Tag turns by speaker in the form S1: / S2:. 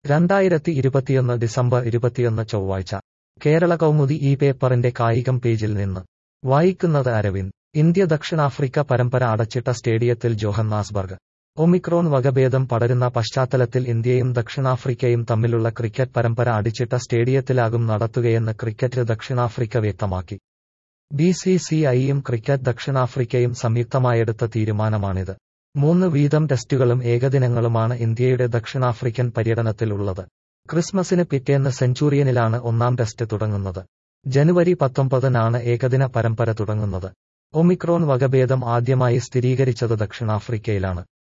S1: രണ്ടായിരത്തി ഇരുപത്തിയൊന്ന് ഡിസംബർ ഇരുപത്തിയൊന്ന് ചൊവ്വാഴ്ച കേരള കൗമുദി ഈ പേപ്പറിന്റെ കായികം പേജിൽ നിന്ന് വായിക്കുന്നത് അരവിന്ദ് ഇന്ത്യ ദക്ഷിണാഫ്രിക്ക പരമ്പര അടച്ചിട്ട സ്റ്റേഡിയത്തിൽ ജോഹന്നാസ്ബർഗ് ഒമിക്രോൺ വകഭേദം പടരുന്ന പശ്ചാത്തലത്തിൽ ഇന്ത്യയും ദക്ഷിണാഫ്രിക്കയും തമ്മിലുള്ള ക്രിക്കറ്റ് പരമ്പര അടിച്ചിട്ട സ്റ്റേഡിയത്തിലാകും നടത്തുകയെന്ന് ക്രിക്കറ്റ് ദക്ഷിണാഫ്രിക്ക വ്യക്തമാക്കി ബി സി സി ഐയും ക്രിക്കറ്റ് ദക്ഷിണാഫ്രിക്കയും സംയുക്തമായെടുത്ത തീരുമാനമാണിത് മൂന്ന് വീതം ടെസ്റ്റുകളും ഏകദിനങ്ങളുമാണ് ഇന്ത്യയുടെ ദക്ഷിണാഫ്രിക്കൻ പര്യടനത്തിൽ ഉള്ളത് ക്രിസ്മസിന് പിറ്റേന്ന് സെഞ്ചുറിയനിലാണ് ഒന്നാം ടെസ്റ്റ് തുടങ്ങുന്നത് ജനുവരി പത്തൊമ്പതിനാണ് ഏകദിന പരമ്പര തുടങ്ങുന്നത് ഒമിക്രോൺ വകഭേദം ആദ്യമായി സ്ഥിരീകരിച്ചത് ദക്ഷിണാഫ്രിക്കയിലാണ്